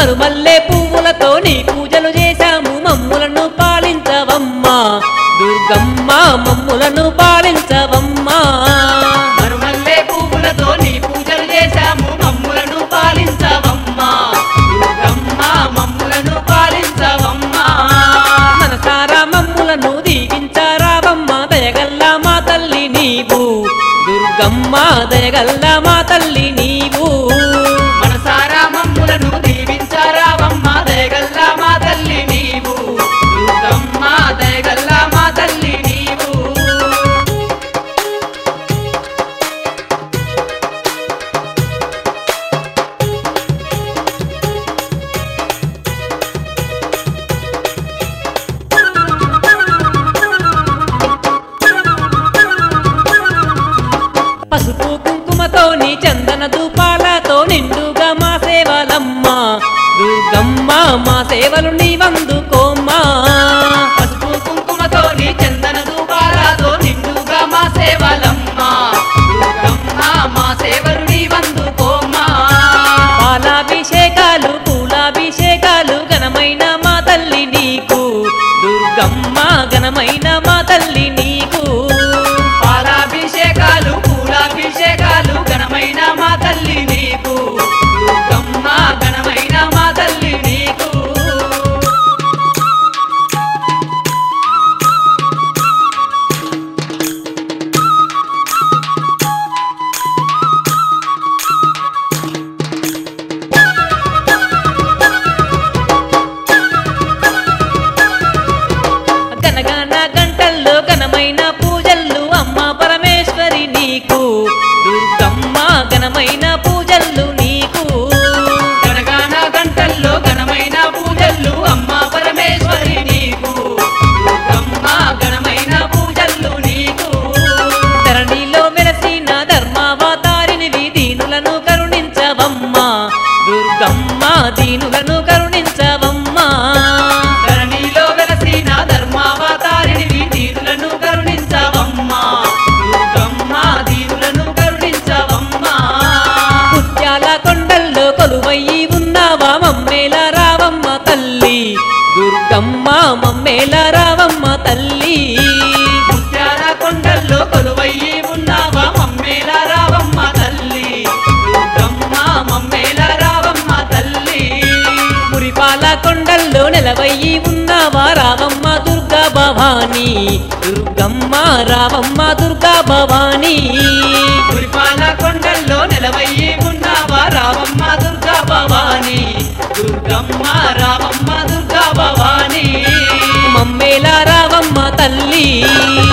మరుమల్లే పువ్వులతో నీ పూజలు చేశాము మమ్ములను పాలించవమ్మా దుర్గమ్మ మమ్ములను పాలించవమ్మా మరుమల్లే పువ్వులతో నీ పూజలు చేశాము మమ్ములను పాలించవమ్మా దుర్గమ్మ మమ్ములను పాలించవమ్మా మనసారా మమ్ములను దీవించారావమ్మ దయగల్ల మా తల్లి నీవు దుర్గమ్మ దయగల్ల మా తల్లి నీవు మనసారా మమ్ములను దీవించారావమ్మ దయగల్ల మా తల్లి నీవు దుర్గమ్మ దయగల్ల మా తల్లి నీవు పసుపు కుంకుమతో నీ చందన ధూపాలతో నిండుగా మా సేవలమ్మ దుర్గమ్మ మా సేవలు నీవందుకోమ్మా పసుపు కుంకుమతో నీ చందన దూపాలతో నిండుగా మా సేవలమ్మ దుర్గమ్మ మా సేవలు నీవందుకోమ్మా పాలాభిషేకాలు పూలాభిషేకాలు ఘనమైన మా తల్లి నీకు దుర్గమ్మ ఘనమైన మా తల్లి నీకు పాలాభిషేకాలు పూలాభిషేకాలు ఘనమైన మా తల్లి నీకు దుర్గమ్మ ఘనమైన మా తల్లి నీకు గనగాన గంటల్లో ఘనమైన పూజల్లు అమ్మ పరమేశ్వరి నీకు దుర్గమ్మ ఘనమైన పూజల్లు నీకు గణగాన గంటల్లో ఘనమైన పూజలు అమ్మ పరమేశ్వరి నీకు దుర్గమ్మ ఘనమైన పూజలు నీకు ధరణిలో వెలసిన ధర్మావతారినివి దీనులను కరుణించవమ్మా దుర్గమ్మ దీనులను కరుణించవమ్మా ధరణిలో వెలసిన ధర్మావతారిణివి దీనులను కరుణించవమ్మా దుర్గమ్మ దీనులను కరుణించవమ్మా ముత్యాల కొండల్లో కొలువయ్యి ఉన్నావా మమ్మేల రావమ్మ తల్లి దుర్గమ్మ మమ్మేల రావమ్మ తల్లి ముత్యాల కొండల్లో కొలువయ్యి ఉన్నావా మమ్మేల రావమ్మ తల్లి దుర్గమ్మ మమ్మేల రావమ్మ తల్లి మురిపాల కొండల్లో నెలవయ్యి ఉన్నావా రావమ్మ దుర్గా భవానీ దుర్గమ్మ రావమ్మ దుర్గా భవానీ గురిపాల కొండల్లో నిలవయ్యి ఉన్నావా రావమ్మ దుర్గా భవాని దుర్గమ్మ రావమ్మ దుర్గా భవాని మమ్మేల రావమ్మ తల్లి